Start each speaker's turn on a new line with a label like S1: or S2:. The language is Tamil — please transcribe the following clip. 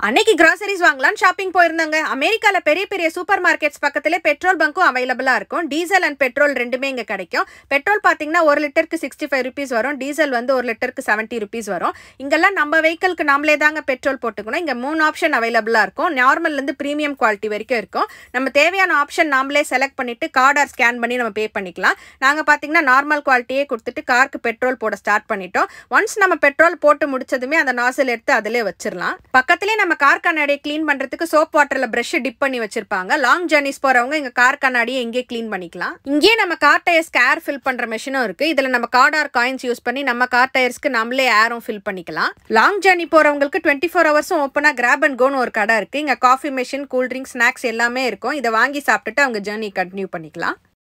S1: அன்னைக்கு கிராசரிஸ் வாங்கலாம் ஷாப்பிங் போயிருந்தாங்க அமெரிக்கால பெரிய பெரிய சூப்பர் மார்க்கெட்ஸ் பக்கத்துல பெட்ரோல் பங்க்கும் அவைலபிளா இருக்கும் டீசல் அண்ட் பெட்ரோல் ரெண்டுமே இங்க கிடைக்கும் பெட்ரோல் பாத்தீங்கன்னா ஒரு லிட்டருக்கு சிக்ஸ்டி ஃபைவ் ருபீஸ் வரும் டீசல் வந்து ஒரு லிட்டருக்கு செவன்ட்டி ருபீஸ் வரும் இங்கெல்லாம் நம்ம வெஹிக்கிள்க்கு நாமளே தாங்க பெட்ரோல் போட்டுக்கணும் இங்க மூணு ஆப்ஷன் அவைலபிளா இருக்கும் நார்மல்ல இருந்து பிரீமியம் குவாலிட்டி வரைக்கும் இருக்கும் நம்ம தேவையான ஆப்ஷன் நாமளே செலக்ட் பண்ணிட்டு கார்டு ஆர் ஸ்கேன் பண்ணி நம்ம பே பண்ணிக்கலாம் நாங்க பாத்தீங்கன்னா நார்மல் குவாலிட்டியே கொடுத்துட்டு காருக்கு பெட்ரோல் போட ஸ்டார்ட் பண்ணிட்டோம் ஒன்ஸ் நம்ம பெட்ரோல் போட்டு முடிச்சதுமே அந்த நாசில் எடுத்து அதிலே வச்சிடலாம் பக்கத்துலேயே நம்ம கார் கண்ணாடியை க்ளீன் பண்றதுக்கு சோப் வாட்டர்ல பிரஷ் டிப் பண்ணி வச்சிருப்பாங்க லாங் ஜர்னிஸ் போறவங்க இங்க கார் கண்ணாடியை இங்கே க்ளீன் பண்ணிக்கலாம் இங்கேயே நம்ம கார் டயர்ஸ்க்கு ஏர் ஃபில் பண்ற மெஷினும் இருக்கு இதுல நம்ம கார்ட் ஆர் காயின்ஸ் யூஸ் பண்ணி நம்ம கார் டயர்ஸ்க்கு நம்மளே ஏரும் ஃபில் பண்ணிக்கலாம் லாங் ஜர்னி போறவங்களுக்கு டுவெண்ட்டி ஃபோர் ஹவர்ஸும் ஓப்பனா கிராப் அண்ட் கோன்னு ஒரு கடை இருக்கு இங்க coffee machine cool drinks snacks எல்லாமே இருக்கும் இதை வாங்கி சாப்பிட்டுட்டு அவங்க ஜர்னி கண்டினியூ பண்ணிக்கலாம்